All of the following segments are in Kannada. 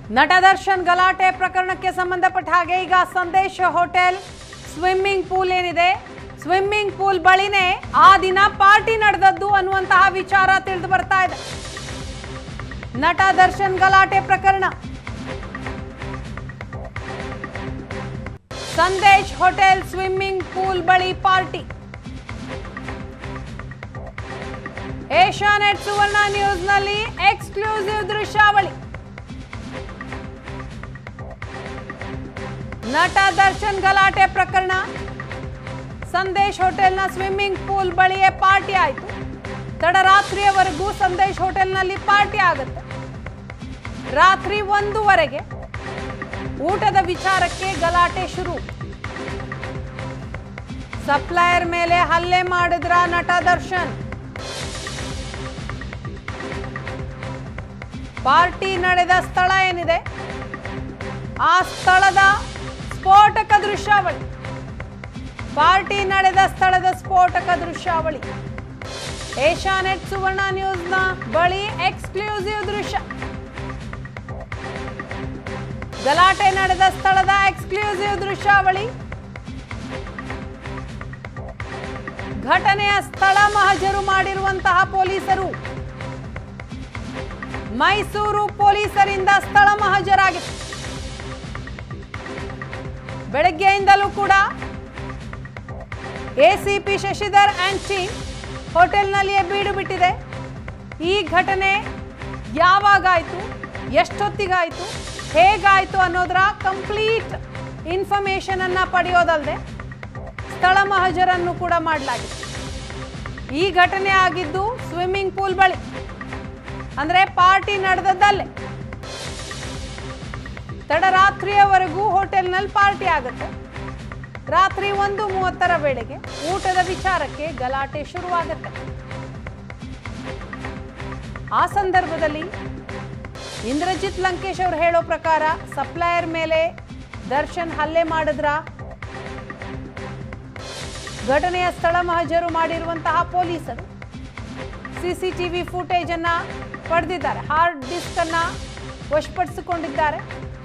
ನಟ ದರ್ಶನ್ ಗಲಾಟೆ ಪ್ರಕರಣಕ್ಕೆ ಸಂಬಂಧಪಟ್ಟ ಹಾಗೆ ಈಗ ಸಂದೇಶ ಹೋಟೆಲ್ ಸ್ವಿಮ್ಮಿಂಗ್ ಪೂಲ್ ಏನಿದೆ ಸ್ವಿಮ್ಮಿಂಗ್ ಪೂಲ್ ಬಳಿನೇ ಆ ದಿನ ಪಾರ್ಟಿ ನಡೆದದ್ದು ಅನ್ನುವಂತಹ ವಿಚಾರ ತಿಳಿದು ಬರ್ತಾ ಇದೆ ನಟ ದರ್ಶನ್ ಗಲಾಟೆ ಪ್ರಕರಣ ಸಂದೇಶ್ ಹೋಟೆಲ್ ಸ್ವಿಮ್ಮಿಂಗ್ ಪೂಲ್ ಬಳಿ ಪಾರ್ಟಿ ಏಷ್ಯಾನೆಟ್ ಸುವರ್ಣ ನ್ಯೂಸ್ನಲ್ಲಿ ಎಕ್ಸ್ಕ್ಲೂಸಿವ್ ದೃಶ್ಯಾವಳಿ ನಟ ದರ್ಶನ್ ಗಲಾಟೆ ಪ್ರಕರಣ ಸಂದೇಶ್ ಹೋಟೆಲ್ನ ಸ್ವಿಮ್ಮಿಂಗ್ ಪೂಲ್ ಬಳಿಯೇ ಪಾರ್ಟಿ ಆಯಿತು ತಡರಾತ್ರಿಯವರೆಗೂ ಸಂದೇಶ್ ಹೋಟೆಲ್ನಲ್ಲಿ ಪಾರ್ಟಿ ಆಗುತ್ತೆ ರಾತ್ರಿ ಒಂದೂವರೆಗೆ ಊಟದ ವಿಚಾರಕ್ಕೆ ಗಲಾಟೆ ಶುರು ಸಪ್ಲೈಯರ್ ಮೇಲೆ ಹಲ್ಲೆ ಮಾಡಿದ್ರ ನಟ ದರ್ಶನ್ ಪಾರ್ಟಿ ನಡೆದ ಸ್ಥಳ ಏನಿದೆ ಆ ಸ್ಥಳದ ಸ್ಫೋಟಕ ದೃಶ್ಯಾವಳಿ ಪಾರ್ಟಿ ನಡೆದ ಸ್ಥಳದ ಸ್ಫೋಟಕ ದೃಶ್ಯಾವಳಿ ಏಷ್ಯಾನೆಟ್ ಸುವರ್ಣ ನ್ಯೂಸ್ನ ಬಳಿ ಎಕ್ಸ್ಕ್ಲೂಸಿವ್ ದೃಶ್ಯ ಗಲಾಟೆ ನಡೆದ ಸ್ಥಳದ ಎಕ್ಸ್ಕ್ಲೂಸಿವ್ ದೃಶ್ಯಾವಳಿ ಘಟನೆಯ ಸ್ಥಳ ಮಹಜರು ಮಾಡಿರುವಂತಹ ಪೊಲೀಸರು ಮೈಸೂರು ಪೊಲೀಸರಿಂದ ಸ್ಥಳ ಮಹಜರಾಗಿದೆ ಬೆಳಗ್ಗೆಯಿಂದಲೂ ಕೂಡ ಎಸಿಪಿ ಶಶಿಧರ್ ಆ್ಯಂಡ್ ಟೀಮ್ ಹೋಟೆಲ್ನಲ್ಲಿಯೇ ಬೀಡು ಬಿಟ್ಟಿದೆ ಈ ಘಟನೆ ಯಾವಾಗಾಯಿತು ಎಷ್ಟೊತ್ತಿಗಾಯಿತು ಹೇಗಾಯಿತು ಅನ್ನೋದರ ಕಂಪ್ಲೀಟ್ ಇನ್ಫಾರ್ಮೇಷನ್ ಅನ್ನ ಪಡೆಯೋದಲ್ಲದೆ ಸ್ಥಳ ಮಹಜರನ್ನು ಕೂಡ ಮಾಡಲಾಗಿದೆ ಈ ಘಟನೆ ಆಗಿದ್ದು ಸ್ವಿಮ್ಮಿಂಗ್ ಪೂಲ್ ಬಳಿ ಅಂದ್ರೆ ಪಾರ್ಟಿ ನಡೆದದ್ದಲ್ಲೇ ತಡರಾತ್ರಿಯವರೆಗೂ ಹೋಟೆಲ್ನಲ್ಲಿ ಪಾರ್ಟಿ ಆಗುತ್ತೆ ರಾತ್ರಿ ಒಂದು ಮೂವತ್ತರ ವೇಳೆಗೆ ಊಟದ ವಿಚಾರಕ್ಕೆ ಗಲಾಟೆ ಶುರುವಾಗುತ್ತೆ ಆ ಸಂದರ್ಭದಲ್ಲಿ ಇಂದ್ರಜಿತ್ ಲಂಕೇಶ್ ಅವರು ಹೇಳೋ ಪ್ರಕಾರ ಸಪ್ಲೈಯರ್ ಮೇಲೆ ದರ್ಶನ್ ಹಲ್ಲೆ ಮಾಡಿದ್ರ ಘಟನೆಯ ಸ್ಥಳ ಮಹಜರು ಮಾಡಿರುವಂತಹ ಪೊಲೀಸರು ಸಿಸಿಟಿವಿ ಫುಟೇಜ್ ಅನ್ನ ಪಡೆದಿದ್ದಾರೆ ಹಾರ್ಡ್ ಡಿಸ್ಕ್ ಅನ್ನ ವಶಪಡಿಸಿಕೊಂಡಿದ್ದಾರೆ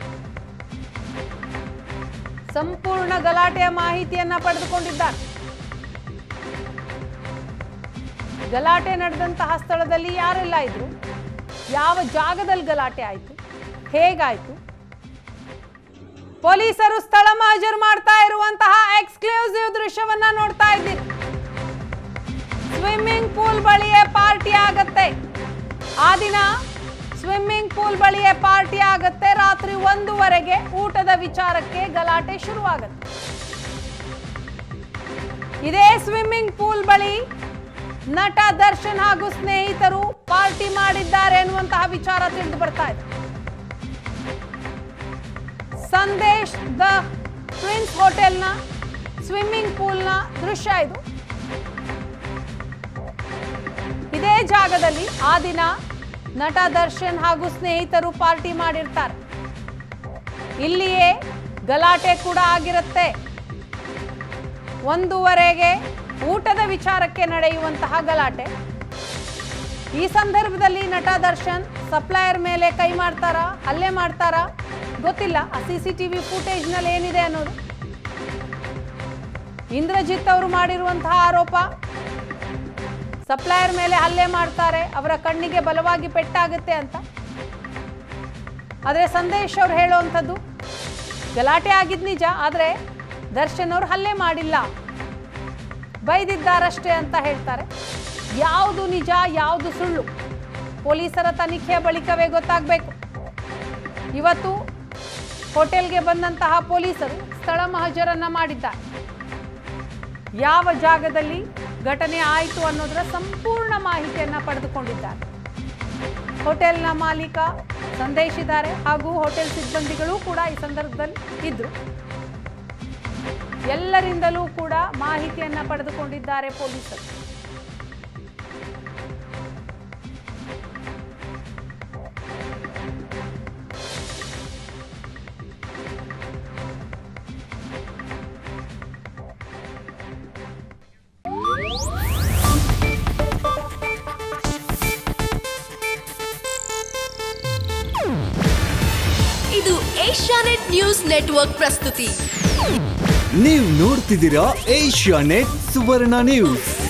ಸಂಪೂರ್ಣ ಗಲಾಟೆಯ ಮಾಹಿತಿಯನ್ನ ಪಡೆದುಕೊಂಡಿದ್ದಾರೆ ಗಲಾಟೆ ನಡೆದಂತಹ ಸ್ಥಳದಲ್ಲಿ ಯಾರೆಲ್ಲ ಇದ್ರು ಯಾವ ಜಾಗದಲ್ಲಿ ಗಲಾಟೆ ಆಯಿತು ಹೇಗಾಯ್ತು ಪೊಲೀಸರು ಸ್ಥಳ ಮಹಜರು ಮಾಡ್ತಾ ಇರುವಂತಹ ಎಕ್ಸ್ಕ್ಲೂಸಿವ್ ದೃಶ್ಯವನ್ನ ನೋಡ್ತಾ ಇದ್ದೀರಿ ಸ್ವಿಮ್ಮಿಂಗ್ ಪೂಲ್ ಬಳಿಯೇ ಪಾರ್ಟಿ ಆಗತ್ತೆ ಆ ದಿನ ಸ್ವಿಮ್ಮಿಂಗ್ ಪೂಲ್ ಬಳಿಯೇ ಪಾರ್ಟಿ ಆಗತ್ತೆ ರಾತ್ರಿ ಒಂದೂವರೆಗೆ ಊಟದ ವಿಚಾರಕ್ಕೆ ಗಲಾಟೆ ಶುರುವಾಗತ್ತೆ ಇದೇ ಸ್ವಿಮ್ಮಿಂಗ್ ಪೂಲ್ ಬಳಿ ನಟ ದರ್ಶನ್ ಹಾಗೂ ಸ್ನೇಹಿತರು ಪಾರ್ಟಿ ಮಾಡಿದ್ದಾರೆ ಎನ್ನುವಂತಹ ವಿಚಾರ ತಿಳಿದು ಬರ್ತಾ ಇದೆ ಸಂದೇಶ್ ದ ಪ್ರಿನ್ಸ್ ಹೋಟೆಲ್ನ ಸ್ವಿಮ್ಮಿಂಗ್ ಪೂಲ್ನ ದೃಶ್ಯ ಇದು ಇದೇ ಜಾಗದಲ್ಲಿ ಆ ದಿನ ನಟ ದರ್ಶನ್ ಹಾಗೂ ಸ್ನೇಹಿತರು ಪಾರ್ಟಿ ಮಾಡಿರ್ತಾರೆ ಇಲ್ಲಿಯೇ ಗಲಾಟೆ ಕೂಡ ಆಗಿರುತ್ತೆ ಒಂದೂವರೆಗೆ ಊಟದ ವಿಚಾರಕ್ಕೆ ನಡೆಯುವಂತಹ ಗಲಾಟೆ ಈ ಸಂದರ್ಭದಲ್ಲಿ ನಟ ದರ್ಶನ್ ಸಪ್ಲೈಯರ್ ಮೇಲೆ ಕೈ ಮಾಡ್ತಾರ ಹಲ್ಲೆ ಮಾಡ್ತಾರ ಗೊತ್ತಿಲ್ಲ ಆ ಸಿ ಸಿ ಟಿವಿ ಫುಟೇಜ್ನಲ್ಲಿ ಏನಿದೆ ಅನ್ನೋದು ಇಂದ್ರಜಿತ್ ಅವರು ಮಾಡಿರುವಂತಹ ಆರೋಪ ಸಪ್ಲೈಯರ್ ಮೇಲೆ ಹಲ್ಲೆ ಮಾಡ್ತಾರೆ ಅವರ ಕಣ್ಣಿಗೆ ಬಲವಾಗಿ ಪೆಟ್ಟಾಗುತ್ತೆ ಅಂತ ಆದರೆ ಸಂದೇಶ್ ಅವ್ರು ಹೇಳುವಂಥದ್ದು ಗಲಾಟೆ ಆಗಿದ್ ನಿಜ ಆದರೆ ದರ್ಶನ್ ಅವರು ಹಲ್ಲೆ ಮಾಡಿಲ್ಲ ಬೈದಿದ್ದಾರಷ್ಟೇ ಅಂತ ಹೇಳ್ತಾರೆ ಯಾವುದು ನಿಜ ಯಾವುದು ಸುಳ್ಳು ಪೊಲೀಸರ ತನಿಖೆಯ ಬಳಿಕವೇ ಗೊತ್ತಾಗಬೇಕು ಇವತ್ತು ಹೋಟೆಲ್ಗೆ ಬಂದಂತಹ ಪೊಲೀಸರು ಸ್ಥಳ ಮಹಜರನ್ನ ಮಾಡಿದ್ದಾರೆ ಯಾವ ಜಾಗದಲ್ಲಿ ಘಟನೆ ಆಯಿತು ಅನ್ನೋದರ ಸಂಪೂರ್ಣ ಮಾಹಿತಿಯನ್ನ ಪಡೆದುಕೊಂಡಿದ್ದಾರೆ ಹೋಟೆಲ್ನ ಮಾಲೀಕ ಸಂದೇಶ್ ಇದ್ದಾರೆ ಹಾಗೂ ಹೋಟೆಲ್ ಸಿಬ್ಬಂದಿಗಳು ಕೂಡ ಈ ಸಂದರ್ಭದಲ್ಲಿ ಇದ್ರು ಎಲ್ಲರಿಂದಲೂ ಕೂಡ ಮಾಹಿತಿಯನ್ನ ಪಡೆದುಕೊಂಡಿದ್ದಾರೆ ಪೊಲೀಸರು ಇದು ಏಷ್ಯಾನೆಟ್ ನ್ಯೂಸ್ ನೆಟ್ವರ್ಕ್ ಪ್ರಸ್ತುತಿ ನೀವು ನೋಡ್ತಿದ್ದೀರಾ ಏಷ್ಯಾ ನೆಟ್ ಸುವರ್ಣ ನ್ಯೂಸ್